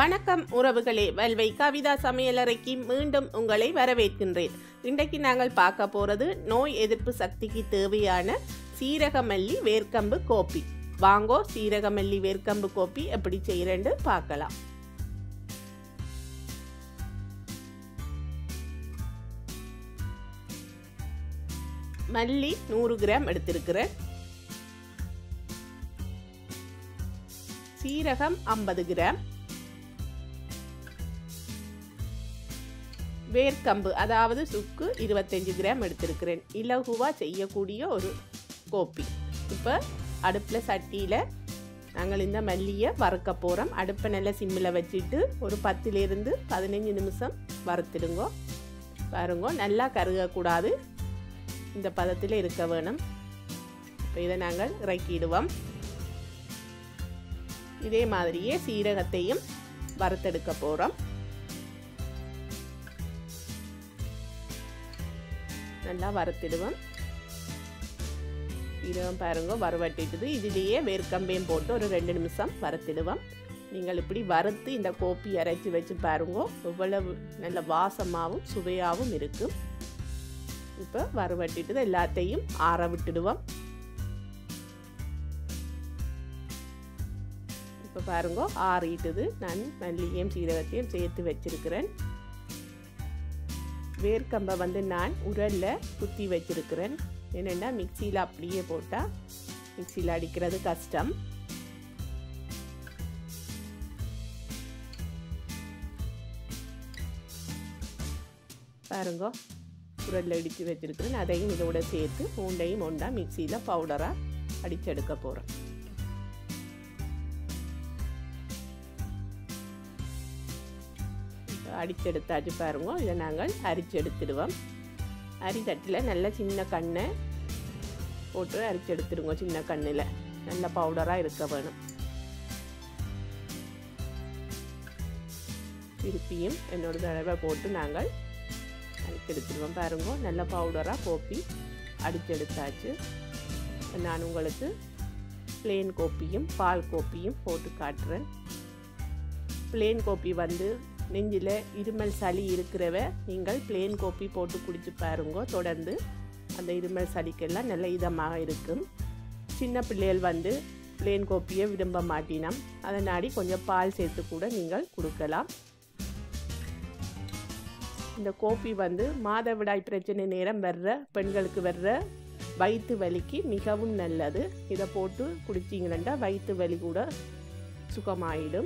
வணக்கம் உறவுகளே வல்வை கவிதா சமையலறைக்கு மீண்டும் உங்களை வரவேற்கின்றேன் இன்றைக்கு நாங்கள் பார்க்க போறது நோய் எதிர்ப்பு சக்திக்கு தேவையான சீரகமல்லி வேர்க்கம்பு கோப்பி வாங்கோ சீரகமல்லி வேர்க்கம்பு கோப்பி எப்படி செய்யறேன்னு பார்க்கலாம் மல்லி நூறு கிராம் எடுத்திருக்கிறேன் சீரகம் ஐம்பது கிராம் வேர்க்கம்பு அதாவது சுக்கு இருபத்தஞ்சு கிராம் எடுத்திருக்கிறேன் இலகுவாக செய்யக்கூடிய ஒரு கோப்பி இப்போ அடுப்பில் சட்டியில் நாங்கள் இந்த மல்லியை வறுக்க போகிறோம் அடுப்பை நல்லா சிம்மில் வச்சுட்டு ஒரு பத்துலேருந்து பதினஞ்சு நிமிஷம் வறுத்துடுங்கோ பாருங்க நல்லா கருகக்கூடாது இந்த பதத்தில் இருக்க வேணும் இப்போ இதை நாங்கள் இறக்கிடுவோம் இதே மாதிரியே சீரகத்தையும் வறுத்தெடுக்க போகிறோம் நல்லா வறுத்திடுவோம் சீரகம் பாருங்க வறுவட்டிட்டுது இதுலேயே வேர்க்கம்பையும் போட்டு ஒரு ரெண்டு நிமிஷம் வறுத்திடுவோம் நீங்கள் இப்படி வறுத்து இந்த கோப்பி அரைச்சி வச்சு பாருங்க எவ்வளவு நல்ல வாசமாகவும் சுவையாகவும் இருக்கும் இப்போ வறுவட்டிட்டு எல்லாத்தையும் ஆற விட்டுடுவோம் இப்போ பாருங்க ஆறிட்டுது நான் மல்லியும் சீரகத்தையும் சேர்த்து வச்சிருக்கிறேன் வேர்க்கம்பை வந்து நான் உரலில் குத்தி வச்சிருக்கிறேன் என்னென்னா மிக்சியில் அப்படியே போட்டால் மிக்சியில் அடிக்கிறது கஷ்டம் பாருங்க உரலில் இடித்து வச்சிருக்கிறேன் அதையும் இதோட சேர்த்து பூண்டையும் ஒன்றா மிக்சியில் பவுடராக அடிச்செடுக்க போகிறேன் அடிச்செடுத்தாச்சு பாருங்க இதை நாங்கள் அரிச்செடுத்துடுவோம் அரி தட்டில் நல்ல சின்ன கண்ணை போட்டு அரிச்செடுத்துடுங்க சின்ன கண்ணில் நல்ல பவுடராக இருக்க வேணும் திருப்பியும் என்னோட தடவை போட்டு நாங்கள் அடிச்செடுத்துடுவோம் பாருங்க நல்ல பவுடராக கோப்பி அடிச்செடுத்தாச்சு நான் உங்களுக்கு பிளேன் கோப்பியும் பால் கோப்பியும் போட்டு காட்டுறேன் பிளேன் கோப்பி வந்து நெஞ்சில் இருமல் சளி இருக்கிறவ நீங்கள் பிளேன் கோப்பி போட்டு குடிச்சு பாருங்க தொடர்ந்து அந்த இருமல் சளிக்கெல்லாம் நல்ல இதமாக இருக்கும் சின்ன பிள்ளைகள் வந்து பிளேன் கோப்பியை விரும்ப மாட்டினோம் அதனாடி கொஞ்சம் பால் சேர்த்து கூட நீங்கள் கொடுக்கலாம் இந்த கோப்பி வந்து மாதவிடாய் பிரச்சனை நேரம் வர்ற பெண்களுக்கு வர்ற வயிற்று வலிக்கு மிகவும் நல்லது இதை போட்டு குடிச்சிங்கன்னா வயிற்று வலி கூட சுகமாயிடும்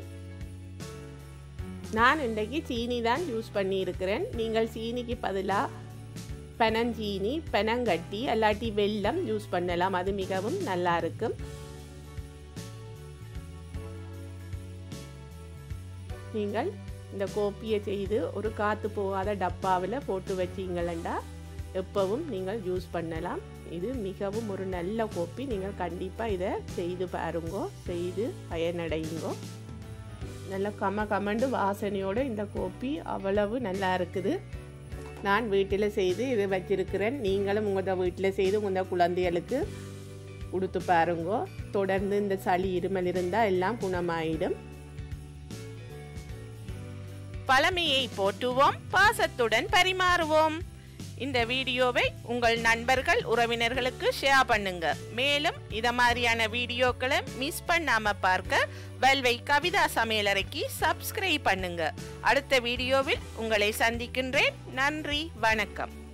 நான் இன்றைக்கு சீனி தான் யூஸ் பண்ணியிருக்கிறேன் நீங்கள் சீனிக்கு பதிலாக பெனஞ்சீனி பெனங்கட்டி அல்லாட்டி வெல்லம் யூஸ் பண்ணலாம் அது மிகவும் நல்லா இருக்கும் நீங்கள் இந்த கோப்பியை செய்து ஒரு காற்று போகாத டப்பாவில் போட்டு வச்சிங்களா எப்பவும் நீங்கள் யூஸ் பண்ணலாம் இது மிகவும் ஒரு நல்ல கோப்பி நீங்கள் கண்டிப்பாக இதை செய்து பாருங்கோ செய்து பயனடையுங்கோ நல்ல கம கமண்டு வாசனையோடு இந்த கோப்பி அவ்வளவு நல்லா இருக்குது நான் வீட்டில் செய்து இது வச்சிருக்கிறேன் நீங்களும் உங்களோட வீட்டில் செய்து உங்கள் குழந்தைகளுக்கு கொடுத்து பாருங்கோ தொடர்ந்து இந்த சளி இருமல் இருந்தால் எல்லாம் குணமாயிடும் பழமையை போற்றுவோம் பாசத்துடன் பரிமாறுவோம் இந்த வீடியோவை உங்கள் நண்பர்கள் உறவினர்களுக்கு ஷேர் பண்ணுங்க மேலும் இத மாதிரியான வீடியோக்களை மிஸ் பண்ணாம பார்க்க வல்வை கவிதா சமையலறைக்கு சப்ஸ்கிரைப் பண்ணுங்க அடுத்த வீடியோவில் உங்களை சந்திக்கின்றேன் நன்றி வணக்கம்